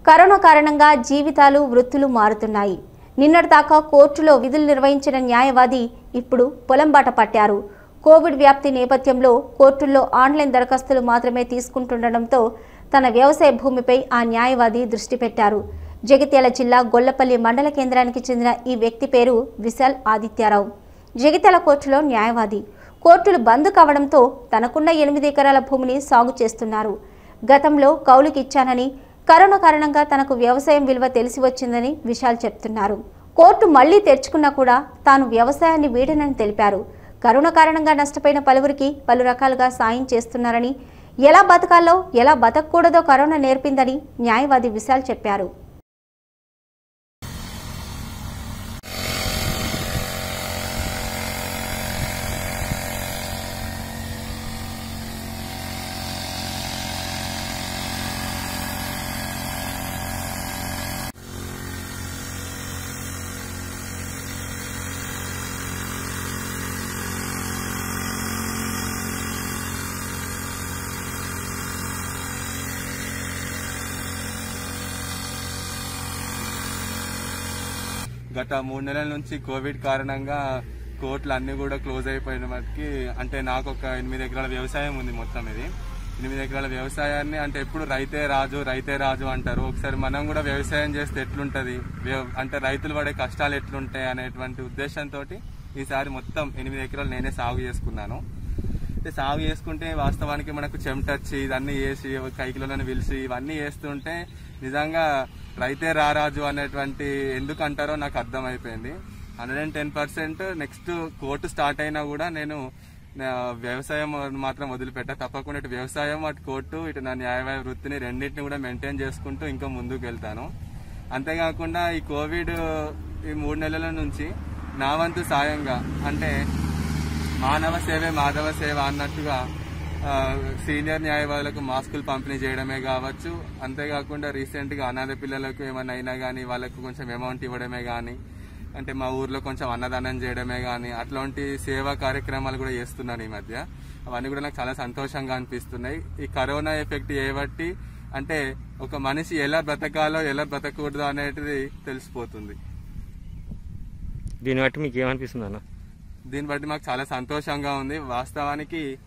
corona కారణంగా జీవితాలు వృత్తులు మారుతున్నాయి నిన్నటిదాకా కోర్టులో విధులు నిర్వహించిన న్యాయవాది ఇప్పుడు పొలం బాట పట్టారు కోవిడ్ వ్యాప్తి నేపథ్యంలో కోర్టుల్లో ఆన్లైన్ దరఖాస్తులు మాత్రమే తీసుకుంటుండటంతో తన వ్యవసాయ భూమిపై ఆ న్యాయవాది దృష్టి పెట్టారు జగిత్యాల జిల్లా గొల్లపల్లి మండల కేంద్రానికి చెందిన ఈ వ్యక్తి పేరు విశాల్ ఆదిత్యారావు జగిత్యాల కోర్టులో న్యాయవాది కోర్టులు బంద్ కావడంతో తనకున్న ఎనిమిది ఎకరాల భూమిని సాగు చేస్తున్నారు గతంలో కౌలుకి ఇచ్చానని కరోనా కారణంగా తనకు వ్యవసాయం విలువ తెలిసి వచ్చిందని విశాల్ చెప్తున్నారు కోర్టు మళ్లీ తెరుచుకున్నా కూడా తాను వ్యవసాయాన్ని వీడనని తెలిపారు కరోనా కారణంగా నష్టపోయిన పలువురికి పలు రకాలుగా సాయం చేస్తున్నారని ఎలా బతకాలో ఎలా బతకూడదో కరోనా నేర్పిందని న్యాయవాది విశాల్ చెప్పారు గత మూడు నెలల నుంచి కోవిడ్ కారణంగా కోర్టులు అన్ని కూడా క్లోజ్ అయిపోయిన మటుకి అంటే నాకు ఒక ఎనిమిది ఎకరాల వ్యవసాయం ఉంది మొత్తం ఇది ఎనిమిది ఎకరాల వ్యవసాయాన్ని అంటే ఎప్పుడు రైతే రాజు రైతే రాజు అంటారు ఒకసారి మనం కూడా వ్యవసాయం చేస్తే ఎట్లుంటది వ్యవ- అంటే రైతులు పడే కష్టాలు ఎట్లుంటాయి అనేటువంటి ఉద్దేశంతో ఈసారి మొత్తం ఎనిమిది ఎకరాలు నేనే సాగు చేసుకున్నాను అంటే సాగు చేసుకుంటే వాస్తవానికి మనకు చెమటచ్చి ఇదన్నీ వేసి కైకిలోనే పిలిచి ఇవన్నీ వేస్తుంటే నిజంగా రైతే రారాజు అనేటువంటి ఎందుకు అంటారో నాకు అర్థమైపోయింది hundred and ten percent next court start అయినా కూడా నేను నా వ్యవసాయం మాత్రం వదిలిపెట్టా తప్పకుండా ఇటు వ్యవసాయం అటు కోర్టు ఇటు నా న్యాయవాద వృత్తిని రెండింటిని కూడా మెయింటైన్ చేసుకుంటూ ఇంకా ముందుకు వెళ్తాను అంతేకాకుండా ఈ కోవిడ్ ఈ మూడు నెలల నుంచి నా వంతు సాయంగా అంటే మానవ సేవే మాధవ సేవ అన్నట్టుగా ఆ, సీనియర్ న్యాయవాదులకు మాస్కులు పంపిణీ చేయడమే కావచ్చు అంతేకాకుండా రీసెంట్ గా అనాథ పిల్లలకు ఏమైనా అయినా కానీ వాళ్ళకు కొంచెం అమౌంట్ ఇవ్వడమే కానీ అంటే మా ఊర్లో కొంచెం అన్నదానం చేయడమే కానీ అట్లాంటి సేవా కార్యక్రమాలు కూడా చేస్తున్నాను ఈ మధ్య అవన్నీ కూడా నాకు చాలా సంతోషంగా అనిపిస్తున్నాయి ఈ కరోనా ఎఫెక్ట్ ఏబట్టి అంటే ఒక మనిషి ఎలా బ్రతకాలో ఎలా బ్రతకూడదు అనేది తెలిసిపోతుంది దీన్ని బట్టి మీకు ఏమనిపిస్తుంది అన్న దీన్ని బట్టి మాకు చాలా సంతోషంగా ఉంది వాస్తవానికి